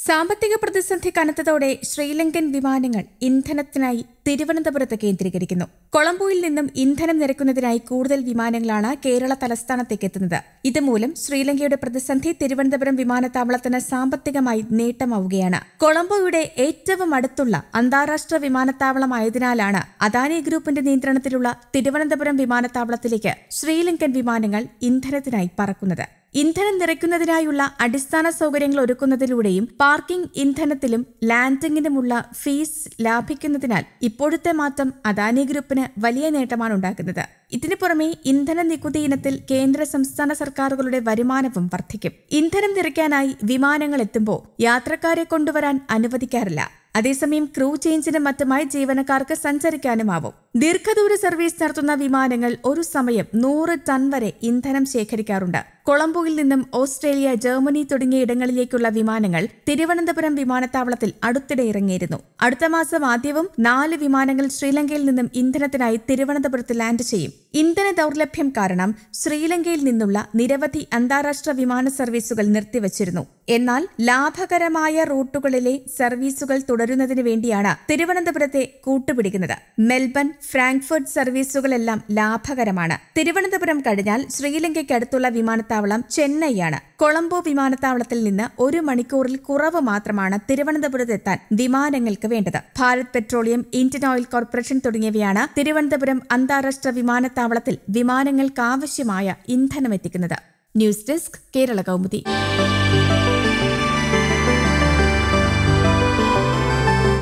സാമ്പത്തിക പ്രതിസന്ധി കനത്തതോടെ ശ്രീലങ്കൻ വിമാനങ്ങൾ ഇന്ധനത്തിനായി തിരുവനന്തപുരത്ത് കേന്ദ്രീകരിക്കുന്നു കൊളംബോയിൽ നിന്നും ഇന്ധനം നിറയ്ക്കുന്നതിനായി കൂടുതൽ വിമാനങ്ങളാണ് കേരള തലസ്ഥാനത്തേക്ക് എത്തുന്നത് ഇതുമൂലം ശ്രീലങ്കയുടെ പ്രതിസന്ധി തിരുവനന്തപുരം വിമാനത്താവളത്തിന് സാമ്പത്തികമായി നേട്ടമാവുകയാണ് കൊളംബോയുടെ ഏറ്റവും അടുത്തുള്ള അന്താരാഷ്ട്ര വിമാനത്താവളമായതിനാലാണ് അദാനി ഗ്രൂപ്പിന്റെ നിയന്ത്രണത്തിലുള്ള തിരുവനന്തപുരം വിമാനത്താവളത്തിലേക്ക് ശ്രീലങ്കൻ വിമാനങ്ങൾ ഇന്ധനത്തിനായി പറക്കുന്നത് ഇന്ധനം നിറയ്ക്കുന്നതിനായുള്ള അടിസ്ഥാന സൗകര്യങ്ങൾ ഒരുക്കുന്നതിലൂടെയും പാർക്കിംഗ് ഇന്ധനത്തിലും ലാൻഡിംഗിനുമുള്ള ഫീസ് ലാഭിക്കുന്നതിനാൽ ഇപ്പോഴത്തെ മാറ്റം അദാനി ഗ്രൂപ്പിന് വലിയ നേട്ടമാണ് ഉണ്ടാക്കുന്നത് ഇതിനു പുറമെ ഇന്ധന നികുതി ഇനത്തിൽ കേന്ദ്ര സംസ്ഥാന സർക്കാരുകളുടെ വരുമാനവും വർദ്ധിക്കും ഇന്ധനം നിറയ്ക്കാനായി വിമാനങ്ങൾ എത്തുമ്പോൾ യാത്രക്കാരെ കൊണ്ടുവരാൻ അനുവദിക്കാറില്ല അതേസമയം ക്രൂ ചേഞ്ചിനും മറ്റുമായി ജീവനക്കാർക്ക് സഞ്ചരിക്കാനുമാവും ദീർഘദൂര സർവീസ് നടത്തുന്ന വിമാനങ്ങൾ ഒരു സമയം നൂറ് ടൺ വരെ ഇന്ധനം ശേഖരിക്കാറുണ്ട് കൊളംബോയിൽ നിന്നും ഓസ്ട്രേലിയ ജർമ്മനി തുടങ്ങിയ ഇടങ്ങളിലേക്കുള്ള വിമാനങ്ങൾ തിരുവനന്തപുരം വിമാനത്താവളത്തിൽ അടുത്തിടെ ഇറങ്ങിയിരുന്നു അടുത്ത മാസം ആദ്യവും നാല് വിമാനങ്ങൾ ശ്രീലങ്കയിൽ നിന്നും ഇന്ധനത്തിനായി തിരുവനന്തപുരത്ത് ലാൻഡ് ചെയ്യും ഇന്ധന ദൗർലഭ്യം കാരണം ശ്രീലങ്കയിൽ നിന്നുള്ള നിരവധി അന്താരാഷ്ട്ര വിമാന സർവീസുകൾ നിർത്തിവച്ചിരുന്നു എന്നാൽ ലാഭകരമായ റൂട്ടുകളിലെ സർവീസുകൾ തുടരുന്നതിന് വേണ്ടിയാണ് തിരുവനന്തപുരത്തെ കൂട്ടുപിടിക്കുന്നത് മെൽബൺ ഫ്രാങ്ക്ഫർട്ട് സർവീസുകളെല്ലാം ലാഭകരമാണ് തിരുവനന്തപുരം കഴിഞ്ഞാൽ ശ്രീലങ്കയ്ക്ക് അടുത്തുള്ള വിമാനത്താവളം ചെന്നൈയാണ് കൊളംബോ വിമാനത്താവളത്തിൽ നിന്ന് ഒരു മണിക്കൂറിൽ കുറവ് മാത്രമാണ് തിരുവനന്തപുരത്ത് എത്താൻ വിമാനങ്ങൾക്ക് വേണ്ടത് Bharat Petroleum Indian Oil Corporation തുടങ്ങിയവയാണ് തിരുവനന്തപുരം അന്താരാഷ്ട്ര വിമാനത്താവളത്തിൽ വിമാനങ്ങൾക്ക് ആവശ്യമായ ഇന്ധനം എത്തിക്കുന്നത് ന്യൂസ് ഡെസ്ക് കേരള കൗമുദി